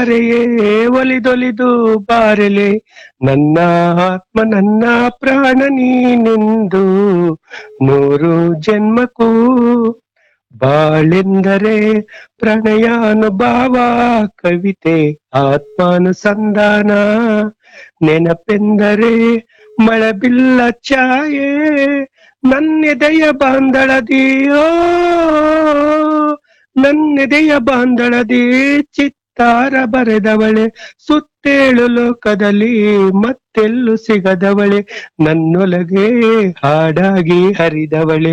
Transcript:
ತಾರೆಯೇ ಒಲಿದೊಲಿದು ಬಾರಲೆ ನನ್ನ ಆತ್ಮ ನನ್ನ ಪ್ರಾಣ ನೀನೆಂದು ನೂರು ಜನ್ಮಕ್ಕೂ ಬಾಳೆಂದರೆ ಪ್ರಣಯಾನುಭಾವ ಕವಿತೆ ಆತ್ಮಾನುಸಂಧಾನ ನೆನಪೆಂದರೆ ಮಳಬಿಲ್ಲ ಛಾಯೆ ನನ್ನೆದೆಯ ಬಾಂದಳದಿಯೋ ನನ್ನೆದೆಯ ಬಾಂದಳದಿ ಚಿತ್ತಾರ ಬರೆದವಳೆ ಸುತ್ತೇಳು ಲೋಕದಲ್ಲಿ ಮತ್ತೆಲ್ಲೂ ಸಿಗದವಳೆ ನನ್ನೊಳಗೆ ಹಾಡಾಗಿ ಹರಿದವಳೆ